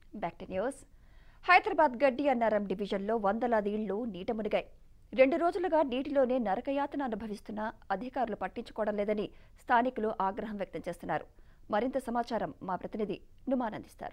Back to news Hyderabad గడ్డి అన్నారం డివిజన్లో వందలాది ఇళ్లు నీట మునిగాయి రెండు రోజులుగా నీటిలోనే నరకయాతన అనుభవిస్తున్న అధికారులు పట్టించుకోవడం లేదని స్థానికులు ఆగ్రహం వ్యక్తం చేస్తున్నారు మరింత సమాచారం మా ప్రతినిధి నుమాన్ అందిస్తారు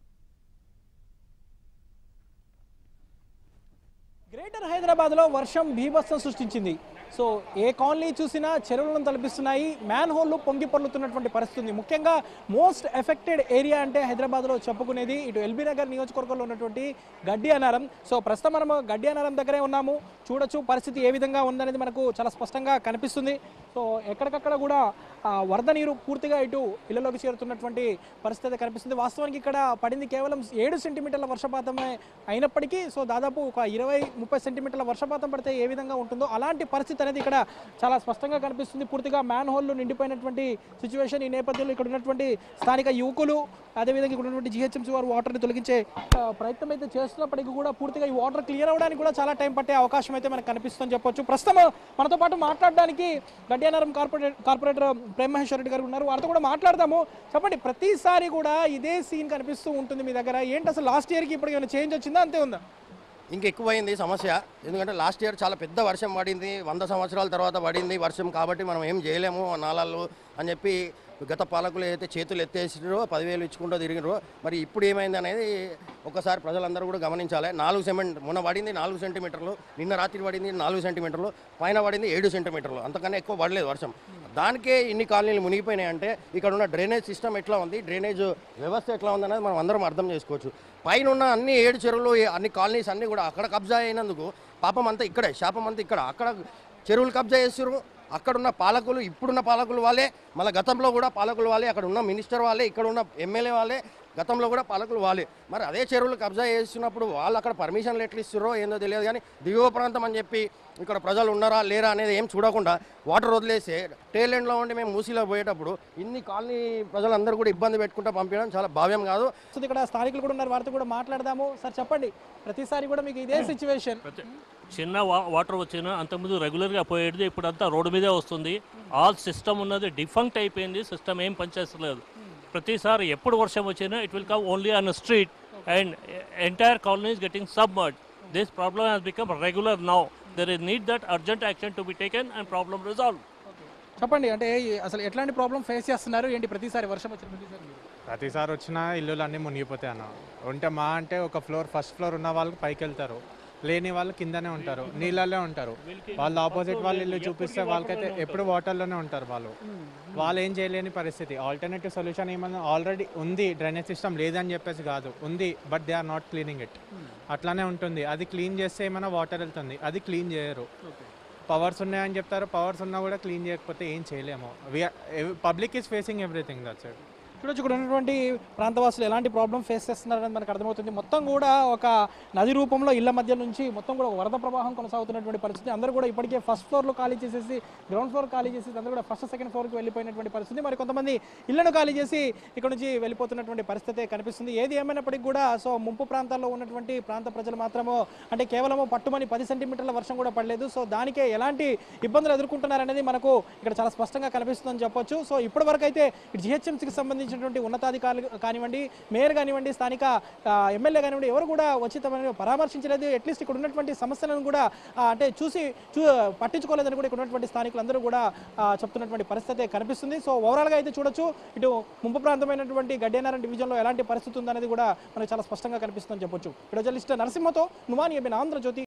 గ్రేటర్ హైదరాబాద్లో వర్షం బీభత్సం సృష్టించింది సో ఏ కాలనీ చూసినా చెరువులను తలపిస్తున్నాయి మ్యాన్ హోల్లు పొంగి పొర్లుతున్నటువంటి పరిస్థితి ఉంది ముఖ్యంగా మోస్ట్ ఎఫెక్టెడ్ ఏరియా అంటే హైదరాబాద్లో చెప్పుకునేది ఇటు ఎల్బీ నగర్ నియోజకవర్గంలో ఉన్నటువంటి గడ్డి అనారం సో ప్రస్తుతం మనము గడ్డి అనారం దగ్గరే ఉన్నాము చూడొచ్చు పరిస్థితి ఏ విధంగా ఉందనేది మనకు చాలా స్పష్టంగా కనిపిస్తుంది సో ఎక్కడికక్కడ కూడా ఆ, వరద నీరు పూర్తిగా ఇటు ఇళ్లలోకి చేరుతున్నటువంటి పరిస్థితి అయితే కనిపిస్తుంది వాస్తవానికి ఇక్కడ పడింది కేవలం ఏడు సెంటీమీటర్ల వర్షపాతమే అయినప్పటికీ సో దాదాపు ఒక ఇరవై ముప్పై సెంటీమీటర్ల వర్షపాతం పడితే ఏ విధంగా ఉంటుందో అలాంటి పరిస్థితి అనేది ఇక్కడ చాలా స్పష్టంగా కనిపిస్తుంది పూర్తిగా మ్యాన్ హోల్లు నిండిపోయినటువంటి సిచ్యువేషన్ ఈ నేపథ్యంలో ఇక్కడ ఉన్నటువంటి స్థానిక యువకులు అదేవిధంగా ఇక్కడ ఉన్నటువంటి జిహెచ్ఎంసీ వారు వాటర్ని తొలగించే ఆ, ప్రయత్నం అయితే చేస్తున్నప్పటికీ కూడా పూర్తిగా ఈ వాటర్ క్లియర్ అవ్వడానికి కూడా చాలా టైం పట్టే అవకాశం అయితే మనకు కనిపిస్తుందని చెప్పొచ్చు ప్రస్తుతం మనతో పాటు మాట్లాడడానికి గడ్డియానారం కార్పొరేటర్ కార్పొరేటర్ ప్రేమ్ మహేశ్వర రెడ్డి గారు ఉన్నారు వారితో కూడా మాట్లాడదాము చెప్పండి ప్రతిసారి కూడా ఇదే సీన్ కనిపిస్తూ ఉంటుంది మీ దగ్గర ఏంటి అసలు లాస్ట్ ఇయర్కి ఇప్పుడు ఏమైనా చేంజ్ వచ్చిందా అంతే ఉందా ఇంకెక్కువైంది సమస్య ఎందుకంటే లాస్ట్ ఇయర్ చాలా పెద్ద వర్షం పడింది వంద సంవత్సరాల తర్వాత పడింది వర్షం కాబట్టి మనం ఏం చేయలేము ఆ నాలాలు అని చెప్పి గత పాలకులు ఏదైతే చేతులు ఎత్తేసిరో పదివేలు ఇచ్చుకుంటూ తిరిగిరో మరి ఇప్పుడు ఏమైంది అనేది ఒకసారి ప్రజలందరూ కూడా గమనించాలి నాలుగు సెంట్ మొన్న పడింది నాలుగు సెంటీమీటర్లు నిన్న రాత్రి పడింది నాలుగు సెంటీమీటర్లు పైన పడింది ఏడు సెంటీమీటర్లు అంతకన్నా ఎక్కువ పడలేదు వర్షం దానికే ఇన్ని కాలనీలు మునిగిపోయినాయి అంటే ఇక్కడ ఉన్న డ్రైనేజ్ సిస్టమ్ ఎట్లా ఉంది డ్రైనేజ్ వ్యవస్థ ఎట్లా ఉంది అనేది మనం అందరం అర్థం చేసుకోవచ్చు పైన ఉన్న అన్ని ఏడు చెరువులు ఏ- అన్ని కాలనీస్ అన్ని కూడా అక్కడ కబ్జా అయినందుకు పాపం అంతా ఇక్కడే శాపం అంతా ఇక్కడ అక్కడ చెరువులు కబ్జా చేస్తారు అక్కడున్న పాలకులు ఇప్పుడున్న పాలకులు వాళ్ళే మళ్ళీ గతంలో కూడా పాలకులు వాళ్ళే అక్కడ ఉన్న మినిస్టర్ వాళ్ళే ఇక్కడ ఉన్న ఎమ్మెల్యే వాళ్ళే గతంలో కూడా పాలకులు వాళ్ళే మరి అదే చెరువులు కబ్జా చేస్తున్నప్పుడు వాళ్ళు అక్కడ పర్మిషన్లు ఎట్లా ఇస్తారో ఏందో తెలియదు కానీ దిగువ ప్రాంతం అని చెప్పి ఇక్కడ ప్రజలు ఉన్నారా లేరా అనేది ఏం చూడకుండా వాటర్ వదిలేసి టేలెండ్లో ఉండి మేము మూసీలో పోయేటప్పుడు ఇన్ని కాలనీ ప్రజలందరూ కూడా ఇబ్బంది పెట్టుకుంటూ పంపించడం చాలా భావ్యం కాదు సో ఇక్కడ స్థానికులు కూడా ఉన్నారు వారితో కూడా మాట్లాడదాము సార్ చెప్పండి ప్రతిసారి కూడా మీకు ఇదే సిచ్యువేషన్ ప్రతి చిన్న వా- వాటర్ వచ్చినా అంతకుముందు రెగ్యులర్గా పోయేది ఇప్పుడు అంతా రోడ్డు మీదే వస్తుంది ఆల్ సిస్టమ్ ఉన్నది డిఫంక్ట్ అయిపోయింది సిస్టమ్ ఏం పనిచేస్తలేదు ప్రతిసారి ఎప్పుడు వర్షం వచ్చినా it will come only on street and entire colony is getting submerged this problem has become regular now there is need that urgent action to be taken and problem resolve చెప్పండి అంటే ఈ- అసలు ఎట్లాంటి ప్రాబ్లం ఫేస్ చేస్తున్నారు ఏంటి ప్రతిసారి వర్షం వచ్చిన ప్రతిసారి మీరు? ప్రతిసారి వచ్చినా ఇల్లులు అన్నీ మునిగిపోతాయి అన్న ఉంటే మా అంటే ఒక ఫ్లోర్ ఫస్ట్ ఫ్లోర్ ఉన్న వాళ్ళకి పైకి వెళ్తారు లేని వాళ్ళు కిందనే ఉంటారు నీళ్ళల్లో ఉంటారు వాళ్ళు ఆపోజిట్ వాళ్ళు ఇల్లు చూపిస్తే వాళ్ళకైతే ఎప్పుడు వాటర్లోనే ఉంటారు వాళ్ళు వాళ్ళు ఏం చేయలేని పరిస్థితి ఆల్టర్నేటివ్ సొల్యూషన్ ఏమన్నా ఆల్రెడీ ఉంది డ్రైనేజ్ సిస్టమ్ లేదని చెప్పేసి కాదు ఉంది but they are not cleaning it అట్లానే ఉంటుంది అది క్లీన్ చేస్తే ఏమైనా వాటర్ వెళ్తుంది అది క్లీన్ చేయరు పవర్స్ ఉన్నాయని చెప్తారు పవర్స్ ఉన్నా కూడా క్లీన్ చేయకపోతే ఏం చేయలేము public is facing everything that's it చూడొచ్చు ఇక్కడ ఉన్నటువంటి ప్రాంతవాసులు ఎలాంటి ప్రాబ్లం ఫేస్ చేస్తున్నారని మనకు అర్థమవుతుంది మొత్తం కూడా ఒక నది రూపంలో ఇళ్ల మధ్య నుంచి మొత్తం కూడా ఒక వరద ప్రవాహం కొనసాగుతున్నటువంటి పరిస్థితి అందరూ కూడా ఇప్పటికే ఫస్ట్ ఫ్లోర్లో ఖాళీ చేసేసి గ్రౌండ్ ఫ్లోర్ ఖాళీ చేసి అందరూ కూడా ఫస్ట్ సెకండ్ ఫ్లోర్కి వెళ్ళిపోయినటువంటి పరిస్థితి మరి కొంతమంది ఇళ్లను ఖాళీ చేసి ఇక్కడ నుంచి వెళ్ళిపోతున్నటువంటి పరిస్థితి కనిపిస్తుంది ఏది ఏమైనప్పటికీ కూడా సో ముంపు ప్రాంతాల్లో ఉన్నటువంటి ప్రాంత ప్రజలు మాత్రము అంటే కేవలము పట్టుమని పది సెంటీమీటర్ల వర్షం కూడా పడలేదు సో దానికే ఎలాంటి ఇబ్బందులు ఎదుర్కొంటున్నారనేది మనకు ఇక్కడ చాలా స్పష్టంగా కనిపిస్తుందని చెప్పొచ్చు సో ఇప్పటి వరకు అయితే ఇటు జిహెచ్ఎంసీకి సంబంధించినటువంటి ఉన్నతాధికారులు కానివ్వండి మేయర్ కానివ్వండి స్థానిక ఆ, ఎమ్మెల్యే కానివ్వండి ఎవరు కూడా వచ్చి తమని పరామర్శించలేదు అట్లీస్ట్ ఇక్కడ ఉన్నటువంటి సమస్యలను కూడా ఆ, అంటే చూసి చూ పట్టించుకోలేదని కూడా ఇక్కడ ఉన్నటువంటి స్థానికులు అందరూ కూడా ఆ, చెప్తున్నటువంటి పరిస్థితి కనిపిస్తుంది సో ఓవరాల్గా అయితే చూడొచ్చు ఇటు ముంపు ప్రాంతమైనటువంటి గడ్డేనారాయణ డివిజన్లో ఎలాంటి పరిస్థితి ఉందనేది కూడా మనకు చాలా స్పష్టంగా కనిపిస్తుందని చెప్పొచ్చు ఇక్కడ జర్నలిస్ట్ నరసింహతో నుమాని ఆంధ్రజ్యోతి